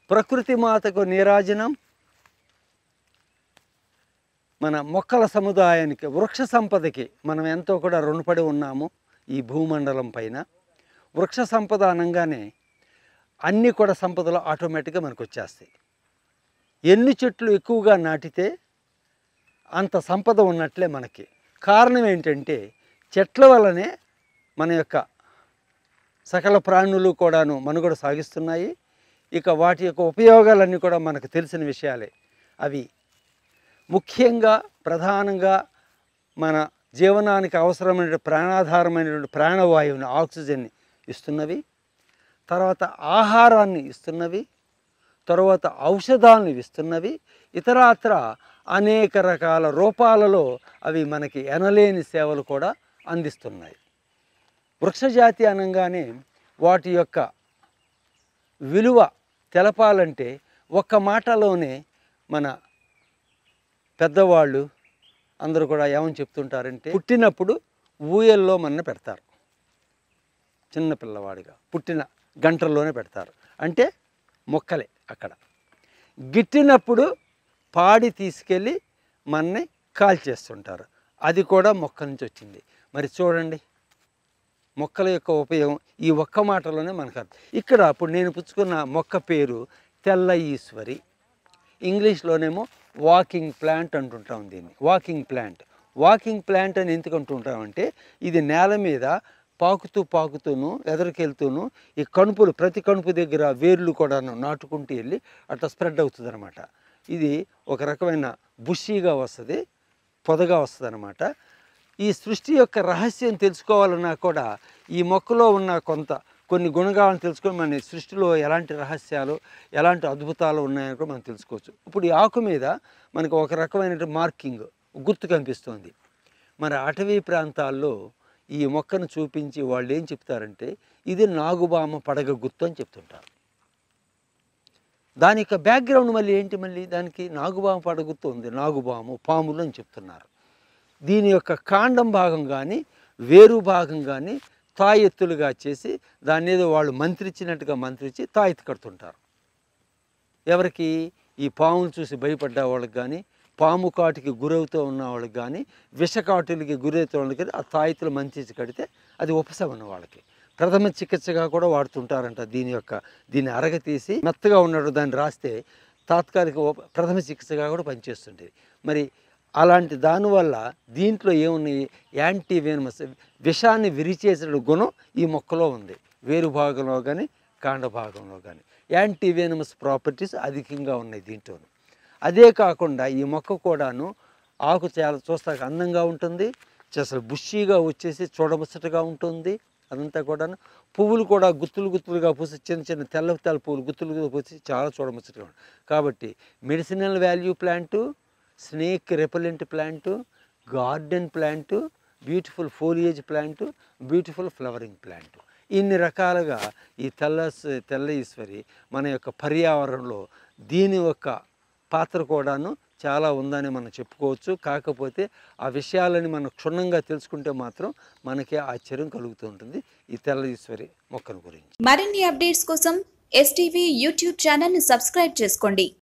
ప్రకృతి మాతకు నీరాజనం మన మొక్కల సముదాయానికి వృక్ష సంపదకి మనం ఎంతో కూడా రుణపడి ఉన్నాము ఈ భూమండలం పైన వృక్ష సంపద అనగానే అన్నీ కూడా సంపదలు ఆటోమేటిక్గా మనకు వచ్చేస్తాయి ఎన్ని చెట్లు ఎక్కువగా నాటితే అంత సంపద ఉన్నట్లే మనకి కారణం ఏంటంటే చెట్ల వల్లనే మన యొక్క సకల ప్రాణులు కూడాను మనుగడ సాగిస్తున్నాయి ఇక వాటి యొక్క ఉపయోగాలన్నీ కూడా మనకు తెలిసిన విషయాలే అవి ముఖ్యంగా ప్రధానంగా మన జీవనానికి అవసరమైన ప్రాణాధారమైనటువంటి ప్రాణవాయువుని ఆక్సిజన్ని ఇస్తున్నవి తర్వాత ఆహారాన్ని ఇస్తున్నవి తర్వాత ఔషధాలను ఇస్తున్నవి ఇతరాత్ర అనేక రకాల రూపాలలో అవి మనకి ఎనలేని సేవలు కూడా అందిస్తున్నాయి వృక్షజాతి అనగానే వాటి యొక్క విలువ తెలపాలంటే ఒక్క మాటలోనే మన పెద్దవాళ్ళు అందరూ కూడా ఏమని చెప్తుంటారంటే పుట్టినప్పుడు ఊయల్లో మన పెడతారు చిన్న పిల్లవాడిగా పుట్టిన గంటల్లోనే పెడతారు అంటే మొక్కలే అక్కడ గిట్టినప్పుడు పాడి తీసుకెళ్ళి మనని కాల్చేస్తుంటారు అది కూడా మొక్క నుంచి వచ్చింది మరి చూడండి మొక్కల యొక్క ఉపయోగం ఈ ఒక్క మాటలోనే మనకు అర్థం ఇక్కడ ఇప్పుడు నేను పుచ్చుకున్న మొక్క పేరు తెల్ల ఈశ్వరి ఇంగ్లీష్లోనేమో వాకింగ్ ప్లాంట్ అంటుంటాం దీన్ని వాకింగ్ ప్లాంట్ వాకింగ్ ప్లాంట్ అని ఎందుకు అంటుంటామంటే ఇది నేల మీద పాకుతూ పాకుతూను ఎదరికెళ్తూను ఈ కణుపులు ప్రతి కణుపు దగ్గర వేర్లు కూడా నాటుకుంటూ వెళ్ళి అట్లా స్ప్రెడ్ అవుతుంది అనమాట ఇది ఒక రకమైన బుషీగా వస్తుంది పొదగా వస్తుంది అనమాట ఈ సృష్టి యొక్క రహస్యం తెలుసుకోవాలన్నా కూడా ఈ మొక్కలో ఉన్న కొంత కొన్ని గుణగాలను తెలుసుకొని మన సృష్టిలో ఎలాంటి రహస్యాలు ఎలాంటి అద్భుతాలు ఉన్నాయని కూడా మనం తెలుసుకోవచ్చు ఇప్పుడు ఈ ఆకు మీద మనకు ఒక రకమైన మార్కింగ్ గుర్తు కనిపిస్తుంది మరి అటవీ ప్రాంతాల్లో ఈ మొక్కను చూపించి వాళ్ళు ఏం చెప్తారంటే ఇది నాగుబామ పడగ గుర్తు అని చెప్తుంటారు దాని యొక్క బ్యాక్గ్రౌండ్ మళ్ళీ ఏంటి మళ్ళీ దానికి నాగుబామ పడగ గుర్తు ఉంది నాగుబాము పాములు అని చెప్తున్నారు దీని యొక్క కాండం భాగం కానీ వేరు భాగం కానీ తాయెత్తులుగా చేసి దాన్ని ఏదో వాళ్ళు మంత్రించినట్టుగా మంత్రించి తాయెత్తు కడుతుంటారు ఎవరికి ఈ పాములు చూసి భయపడ్డ వాళ్ళకి కానీ పాము కాటుకి గురవుతూ ఉన్న వాళ్ళకి కానీ విషకాటులకి గురవుతూ వాళ్ళకి కానీ ఆ తాయితులు మంచి కడితే అది ఉపశమనం వాళ్ళకి ప్రథమ చికిత్సగా కూడా వాడుతుంటారంట దీని యొక్క దీన్ని అరగతీసి మెత్తగా ఉన్నట్టు దాన్ని రాస్తే తాత్కాలిక ఉప- ప్రథమ చికిత్సగా కూడా పనిచేస్తుంటుంది మరి అలాంటి దానివల్ల దీంట్లో ఏమున్నాయి యాంటీ వేనమస్ విషాన్ని విరిచేసే గుణం ఈ మొక్కలో ఉంది వేరు భాగంలో కానీ కాండ భాగంలో కానీ యాంటీ వేనమస్ ప్రాపర్టీస్ అధికంగా ఉన్నాయి దీంట్లో అదే కాకుండా ఈ మొక్క కూడాను ఆకు చాలా చూస్తాక అందంగా ఉంటుంది అసలు బుషీగా వచ్చేసి చూడముచ్చటగా ఉంటుంది అదంతా కూడాను పువ్వులు కూడా గుత్తులు గుత్తులుగా పూసి చిన్న చిన్న తెల్ల తెల్ల పువ్వులు గుత్తులుగా పూసి చాలా చూడముచ్చటగా ఉంటుంది కాబట్టి medicinal value plant snake repellent plant garden plant beautiful foliage plant beautiful flowering plant ఇన్ని రకాలుగా ఈ తెల్ల తెల్ల ఈశ్వరి మన యొక్క పర్యావరణంలో దీని యొక్క పాత్ర కూడాను చాలా ఉందని మనం చెప్పుకోవచ్చు కాకపోతే ఆ విషయాలని మనం క్షుణ్ణంగా తెలుసుకుంటే మాత్రం మనకే ఆశ్చర్యం కలుగుతూ ఉంటుంది ఈ తెల్ల ఈశ్వరి మొక్కను గురించి మరిన్ని అప్డేట్స్ కోసం ఎస్టీవీ యూట్యూబ్ ఛానల్ని సబ్స్క్రైబ్ చేసుకోండి